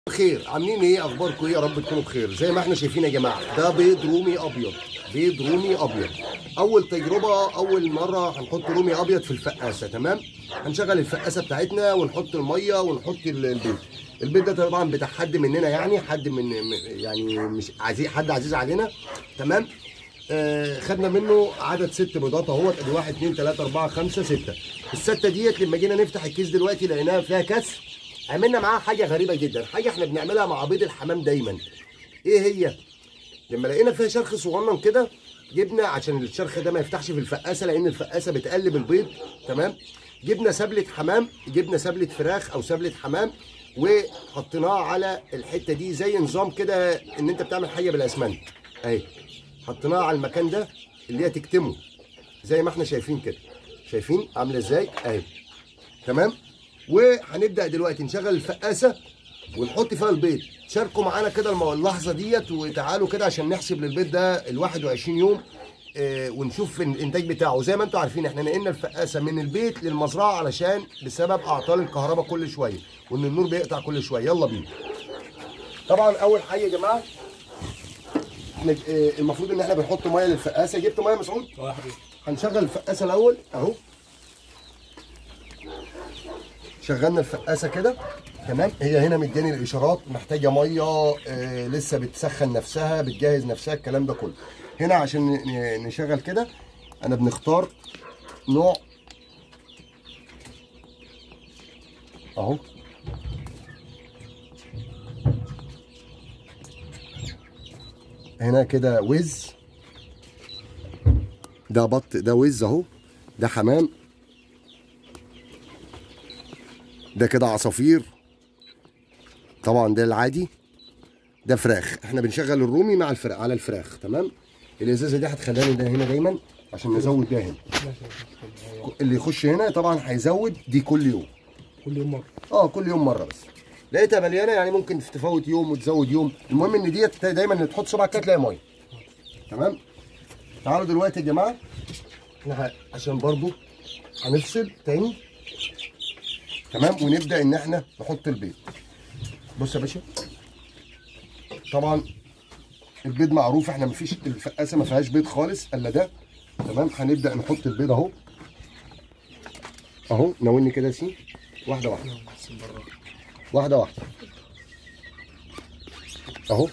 بخير عاملين ايه اخباركم ايه يا رب تكونوا بخير زي ما احنا شايفين يا جماعه ده بيض رومي ابيض بيض رومي ابيض اول تجربه اول مره هنحط رومي ابيض في الفقاسه تمام هنشغل الفقاسه بتاعتنا ونحط الميه ونحط ال- البيض البيض ده طبعا بتاع حد مننا يعني حد من من- يعني مش عزيز حد عزيز علينا تمام آه خدنا منه عدد ست بيضات اهوت ادي واحد اتنين تلاته اربعه خمسه سته السته ديت لما جينا نفتح الكيس دلوقتي لقيناها فيها كسر عملنا معاها حاجه غريبه جدا حاجه احنا بنعملها مع بيض الحمام دايما ايه هي لما لقينا فيها شرخ صغنن كده جبنا عشان الشرخ ده ما يفتحش في الفقاسه لان الفقاسه بتقلب البيض تمام جبنا سبله حمام جبنا سبله فراخ او سبله حمام وحطيناها على الحته دي زي نظام كده ان انت بتعمل حاجه بالاسمنت اهي حطيناها على المكان ده اللي هي تكتمه زي ما احنا شايفين كده شايفين عامله ازاي اهي تمام وهنبدا دلوقتي نشغل الفقاسه ونحط فيها البيض شاركوا معانا كده المو- اللحظه ديت وتعالوا كده عشان نحسب للبيض ده ال 21 يوم آه، ونشوف الانتاج بتاعه زي ما انتم عارفين احنا نقلنا الفقاسه من البيت للمزرعه علشان بسبب اعطال الكهرباء كل شويه وان النور بيقطع كل شويه يلا بينا طبعا اول حاجه يا جماعه احنا آه، المفروض ان احنا بنحط ميه للفقاسه جبت ميه يا مسعود اه يا حبيبي هنشغل الفقاسه الاول اهو شغلنا الفقاسه كده تمام هي هنا مداني الاشارات محتاجه ميه آه لسه بتسخن نفسها بتجهز نفسها الكلام ده كله هنا عشان ن- ن- نشغل كده انا بنختار نوع اهو هنا كده وز ده بط ده وز اهو ده حمام ده كده عصافير طبعا ده العادي ده فراخ احنا بنشغل الرومي مع الفراخ على الفراخ تمام الازازه دي هتخلاني ده هنا دايما عشان نزود ده هنا اللي يخش هنا طبعا هيزود دي كل يوم كل يوم مره اه كل يوم مره بس لقيتها مليانه يعني ممكن تفوت يوم وتزود يوم المهم ان ديت دايما إن تحط صبعك كده تلاقي ميه تمام تعالوا دلوقتي يا جماعه احنا ه- عشان برضو هنفصل تاني تمام ونبدا ان احنا نحط البيض بص يا باشا طبعا البيض معروف احنا مفيش الفقاسه ما فيهاش بيض خالص الا ده تمام هنبدا نحط البيض اهو اهو ناولني كده يا سين واحده واحده واحده واحده اهو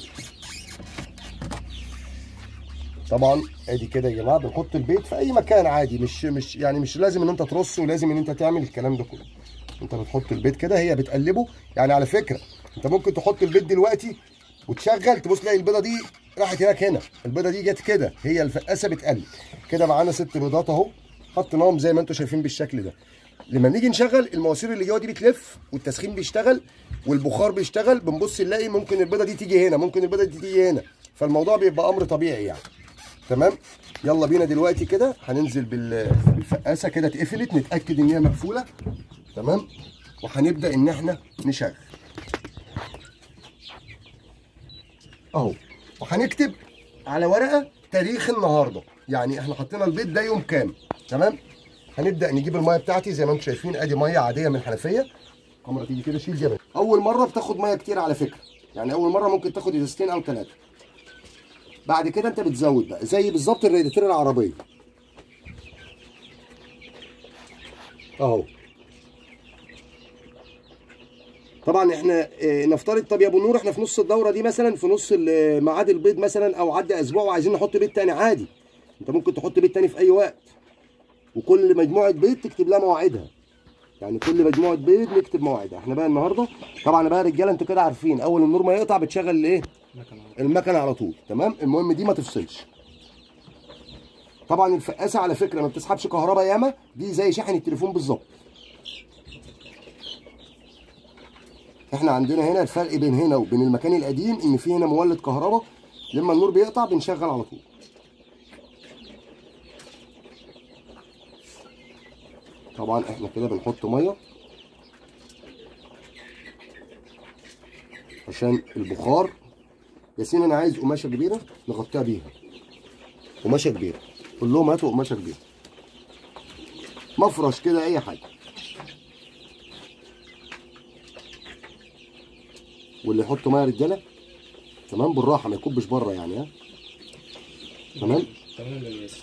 طبعا ادي كده يا جماعه بنحط البيض في اي مكان عادي مش مش يعني مش لازم ان انت ترصه ولازم ان انت تعمل الكلام ده كله انت بتحط البيض كده هي بتقلبه يعني على فكره انت ممكن تحط البيض دلوقتي وتشغل تبص تلاقي البيضه دي راحت هناك هنا البيضه دي جت كده هي الفقاسه بتقلب كده معانا ست بيضات اهو حطيناهم زي ما انتم شايفين بالشكل ده لما نيجي نشغل المواسير اللي جوه دي بتلف والتسخين بيشتغل والبخار بيشتغل بنبص نلاقي ممكن البيضه دي تيجي هنا ممكن البيضه دي تيجي هنا فالموضوع بيبقى امر طبيعي يعني تمام يلا بينا دلوقتي كده هننزل بال- بالفقاسه كده اتقفلت نتاكد ان هي مقفوله تمام وهنبدا ان احنا نشغل اهو وهنكتب على ورقه تاريخ النهارده يعني احنا حطينا البيض ده يوم كام تمام هنبدا نجيب الميه بتاعتي زي ما انتم شايفين ادي ميه عاديه من الحنفيه الكاميرا تيجي كده شيل جبل اول مره بتاخد ميه كتير على فكره يعني اول مره ممكن تاخد ازازتين او ثلاثه بعد كده انت بتزود بقى زي بالظبط الرادياتير العربيه اهو طبعا احنا اه، نفترض طب يا ابو نور احنا في نص الدوره دي مثلا في نص ال- ميعاد البيض مثلا او عدى اسبوع وعايزين نحط بيض تاني عادي انت ممكن تحط بيض تاني في اي وقت وكل مجموعه بيض تكتب لها مواعيدها يعني كل مجموعه بيض نكتب مواعيدها احنا بقى النهارده طبعا بقى يا رجاله انتوا كده عارفين اول النور ما يقطع بتشغل الايه المكنه على طول تمام المهم دي ما تفصلش طبعا الفقاسه على فكره ما بتسحبش كهرباء ياما دي زي شاحن التليفون بالظبط احنا عندنا هنا الفرق بين هنا وبين المكان القديم ان في هنا مولد كهرباء لما النور بيقطع بنشغل على طول طبعا احنا كده بنحط ميه عشان البخار ياسين انا عايز قماشه كبيره نغطيها بيها قماشه كبيره قول لهم هاتوا قماشه كبيره مفرش كده اي حاجه واللي يحط ميه يا رجاله تمام بالراحه ما يكبش بره يعني ها تمام تمام يا ياسر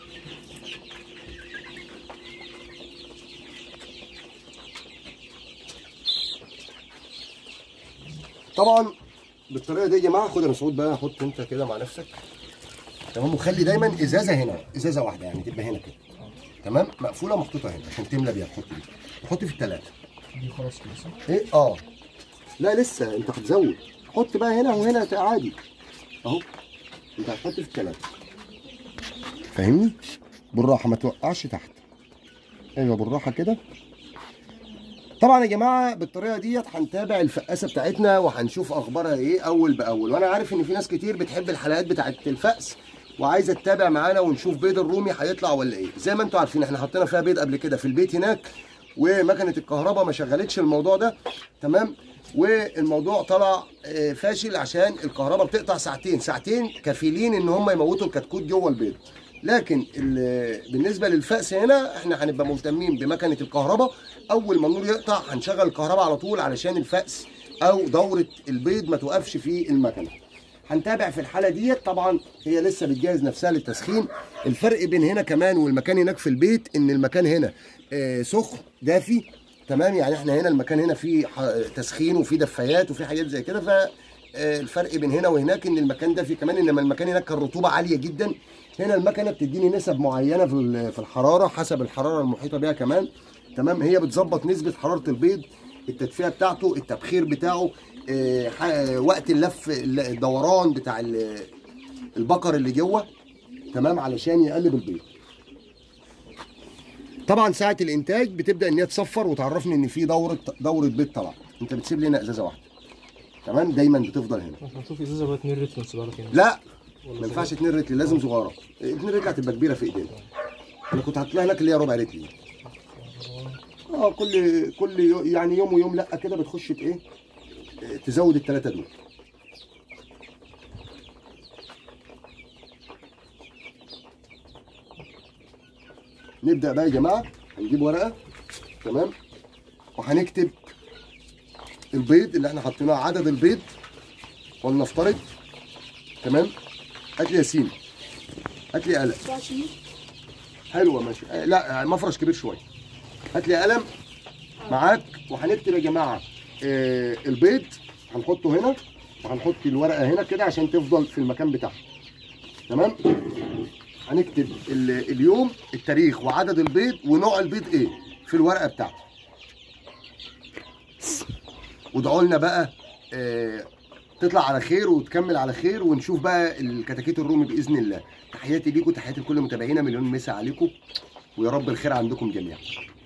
طبعا بالطريقه دي يا جماعه خد يا مسعود بقى حط انت كده مع نفسك تمام وخلي دايما ازازه هنا ازازه واحده يعني تبقى هنا كده تمام مقفوله محطوطه هنا عشان تملى بيها تحط دي تحط في الثلاثه دي خلاص كده صح؟ ايه اه لا لسه انت هتزود حط بقى هنا وهنا عادي اهو انت هتحط في الثلاثه فاهمني بالراحه ما توقعش تحت ايوه بالراحه كده طبعا يا جماعه بالطريقه ديت هنتابع الفقاسه بتاعتنا وهنشوف اخبارها ايه اول باول وانا عارف ان في ناس كتير بتحب الحلقات بتاعت الفأس وعايزه تتابع معانا ونشوف بيض الرومي هيطلع ولا ايه زي ما انتم عارفين احنا حطينا فيها بيض قبل كده في البيت هناك ومكنه الكهرباء ما شغلتش الموضوع ده تمام والموضوع طلع آه، فاشل عشان الكهرباء بتقطع ساعتين ساعتين كفيلين ان هم يموتوا الكتكوت جوه البيض لكن ال- بالنسبه للفأس هنا احنا هنبقى مهتمين بمكنه الكهرباء اول ما النور يقطع هنشغل الكهرباء على طول علشان الفأس او دوره البيض ما توقفش في المكنه هنتابع في الحاله ديت طبعا هي لسه بتجهز نفسها للتسخين الفرق بين هنا كمان والمكان هناك في البيت ان المكان هنا آه، سخن دافي تمام يعني احنا هنا المكان هنا فيه ح- تسخين وفيه دفايات وفيه حاجات زي كده ف آه، الفرق بين هنا وهناك ان المكان ده فيه كمان انما المكان هناك كان رطوبه عاليه جدا هنا المكنه بتديني نسب معينه في ال- في الحراره حسب الحراره المحيطه بيها كمان تمام هي بتظبط نسبه حراره البيض التدفئه بتاعته التبخير بتاعه آه، ح- وقت اللف الدوران بتاع ال- البقر اللي جوه تمام علشان يقلب البيض طبعا ساعه الانتاج بتبدا ان هي تصفر وتعرفني ان في دوره دوره بيض طلعت انت بتسيب لي هنا ازازه واحده تمام دايما بتفضل هنا احنا هنشوف ازازه بقى 2 لتر نسيبها لك هنا لا ما ينفعش 2 رتل لازم صغيره 2 رتل هتبقى كبيره في ايدينا انا كنت هطلع لك اللي هي ربع رتل دي. اه كل كل يو- يعني يوم ويوم لا كده بتخش ت- ايه آه، تزود الثلاثه دول نبدا بقى يا جماعه هنجيب ورقه تمام وهنكتب البيض اللي احنا حاطيناه عدد البيض ولنفترض تمام هات لي ياسين هات لي قلم حلوه ماشي آه، لا آه، مفرش كبير شويه هات لي قلم معاك وهنكتب يا جماعه آه البيض هنحطه هنا وهنحط الورقه هنا كده عشان تفضل في المكان بتاعها تمام هنكتب ال- اليوم التاريخ وعدد البيض ونوع البيض ايه في الورقه بتاعته وادعوا لنا بقى آه تطلع على خير وتكمل على خير ونشوف بقى الكتاكيت الرومي باذن الله تحياتي ليكم تحياتي لكل متابعينا مليون مسا عليكم ويا رب الخير عندكم جميعا